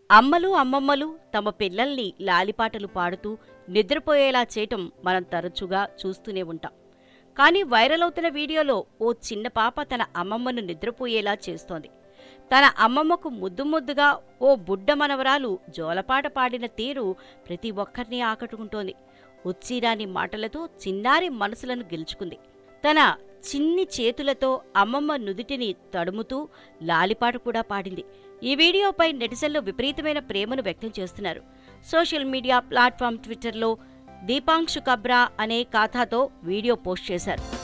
అమ్మలు అమ్మమ్మలు తమ పిల్లల్ని లాలిపాటలు పాడుతూ నిద్రపోయేలా చేయటం మనం తరచుగా చూస్తూనే ఉంటాం కానీ వైరల్ అవుతున్న వీడియోలో ఓ చిన్న పాప తన అమ్మమ్మను నిద్రపోయేలా చేస్తోంది తన అమ్మమ్మకు ముద్దు ముద్దుగా ఓ బుడ్డ మనవరాలు జోలపాట పాడిన తీరు ప్రతి ఒక్కరిని ఆకట్టుకుంటోంది ఉచ్చిరాని మాటలతో చిన్నారి మనసులను గెలుచుకుంది తన చిన్ని చేతులతో అమ్మమ్మ నుదుటిని తడుముతూ లాలిపాట కూడా పాడింది ఈ వీడియోపై నెటిజన్లు విపరీతమైన ప్రేమను వ్యక్తం చేస్తున్నారు సోషల్ మీడియా ప్లాట్ఫామ్ ట్విట్టర్లో దీపాంశు కబ్రా అనే ఖాతాతో వీడియో పోస్ట్ చేశారు